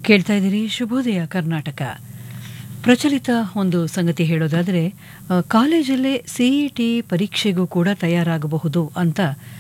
ಕೇಳ್ತಾ ಇದ್ದೀರಿ ಶುಭೋದಯ ಕರ್ನಾಟಕ ಪ್ರಚಲಿತ ಒಂದು ಸಂಗತಿ ಹೇಳೋದಾದರೆ ಆ, ಕಾಲೇಜಲ್ಲೇ ಸಿಇಟಿ ಪರೀಕ್ಷೆಗೂ ಕೂಡ ತಯಾರಾಗಬಹುದು ಅಂತ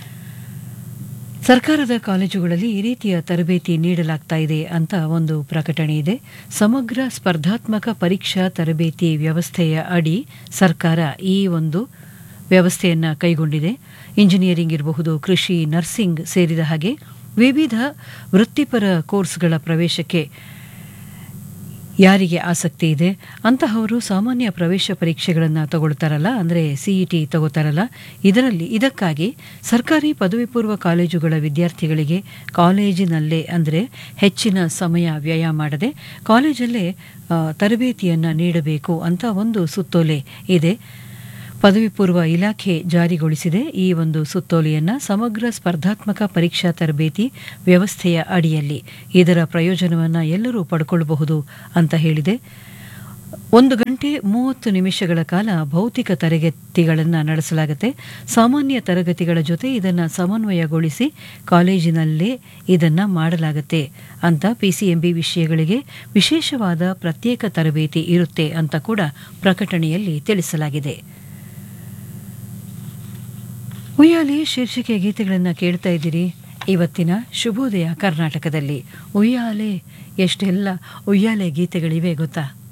ಸರ್ಕಾರದ ಕಾಲೇಜುಗಳಲ್ಲಿ ಈ ರೀತಿಯ ತರಬೇತಿ ನೀಡಲಾಗ್ತಾ ಇದೆ ಅಂತ ಒಂದು ಪ್ರಕಟಣೆ ಇದೆ ಸಮಗ್ರ ಸ್ಪರ್ಧಾತ್ಮಕ ಪರೀಕ್ಷಾ ತರಬೇತಿ ವ್ಯವಸ್ಥೆಯ ಅಡಿ ಸರ್ಕಾರ ಈ ಒಂದು ವ್ಯವಸ್ಥೆಯನ್ನು ಕೈಗೊಂಡಿದೆ ಇಂಜಿನಿಯರಿಂಗ್ ಇರಬಹುದು ಕೃಷಿ ನರ್ಸಿಂಗ್ ಸೇರಿದ ಹಾಗೆ ವಿವಿಧ ವೃತ್ತಿಪರ ಕೋರ್ಸ್ಗಳ ಪ್ರವೇಶಕ್ಕೆ ಯಾರಿಗೆ ಆಸಕ್ತಿ ಇದೆ ಅಂತಹವರು ಸಾಮಾನ್ಯ ಪ್ರವೇಶ ಪರೀಕ್ಷೆಗಳನ್ನು ತಗೊಳ್ತಾರಲ್ಲ ಅಂದರೆ ಸಿಇಟಿ ತಗೋತಾರಲ್ಲ ಇದರಲ್ಲಿ ಇದಕ್ಕಾಗಿ ಸರ್ಕಾರಿ ಪದವಿ ಪೂರ್ವ ಕಾಲೇಜುಗಳ ವಿದ್ಯಾರ್ಥಿಗಳಿಗೆ ಕಾಲೇಜಿನಲ್ಲೇ ಅಂದರೆ ಹೆಚ್ಚಿನ ಸಮಯ ವ್ಯಯ ಮಾಡದೆ ಕಾಲೇಜಲ್ಲೇ ಆ, ತರಬೇತಿಯನ್ನು ನೀಡಬೇಕು ಅಂತ ಒಂದು ಸುತ್ತೋಲೆ ಇದೆ ಪದವಿ ಪೂರ್ವ ಇಲಾಖೆ ಜಾರಿಗೊಳಿಸಿದೆ ಈ ಒಂದು ಸುತ್ತೋಲೆಯನ್ನು ಸಮಗ್ರ ಸ್ಪರ್ಧಾತ್ಮಕ ಪರೀಕ್ಷಾ ತರಬೇತಿ ವ್ಯವಸ್ಥೆಯ ಅಡಿಯಲ್ಲಿ ಇದರ ಪ್ರಯೋಜನವನ್ನು ಎಲ್ಲರೂ ಪಡ್ಕೊಳ್ಳಬಹುದು ಅಂತ ಹೇಳಿದೆ ಒಂದು ಗಂಟೆ ಮೂವತ್ತು ನಿಮಿಷಗಳ ಕಾಲ ಭೌತಿಕ ತರಗತಿಗಳನ್ನು ನಡೆಸಲಾಗುತ್ತೆ ಸಾಮಾನ್ಯ ತರಗತಿಗಳ ಜೊತೆ ಇದನ್ನು ಸಮನ್ವಯಗೊಳಿಸಿ ಕಾಲೇಜಿನಲ್ಲೇ ಇದನ್ನು ಮಾಡಲಾಗುತ್ತೆ ಅಂತ ಪಿಸಿಎಂಬಿ ವಿಷಯಗಳಿಗೆ ವಿಶೇಷವಾದ ಪ್ರತ್ಯೇಕ ತರಬೇತಿ ಇರುತ್ತೆ ಅಂತ ಕೂಡ ಪ್ರಕಟಣೆಯಲ್ಲಿ ತಿಳಿಸಲಾಗಿದೆ ಉಯ್ಯಾಲೆ ಶೀರ್ಷಿಕೆ ಗೀತೆಗಳನ್ನು ಕೇಳ್ತಾ ಇದ್ದೀರಿ ಇವತ್ತಿನ ಶುಭೋದಯ ಕರ್ನಾಟಕದಲ್ಲಿ ಉಯ್ಯಾಲೆ ಎಷ್ಟೆಲ್ಲ ಉಯ್ಯಾಲೆ ಗೀತೆಗಳಿವೆ ಗೊತ್ತಾ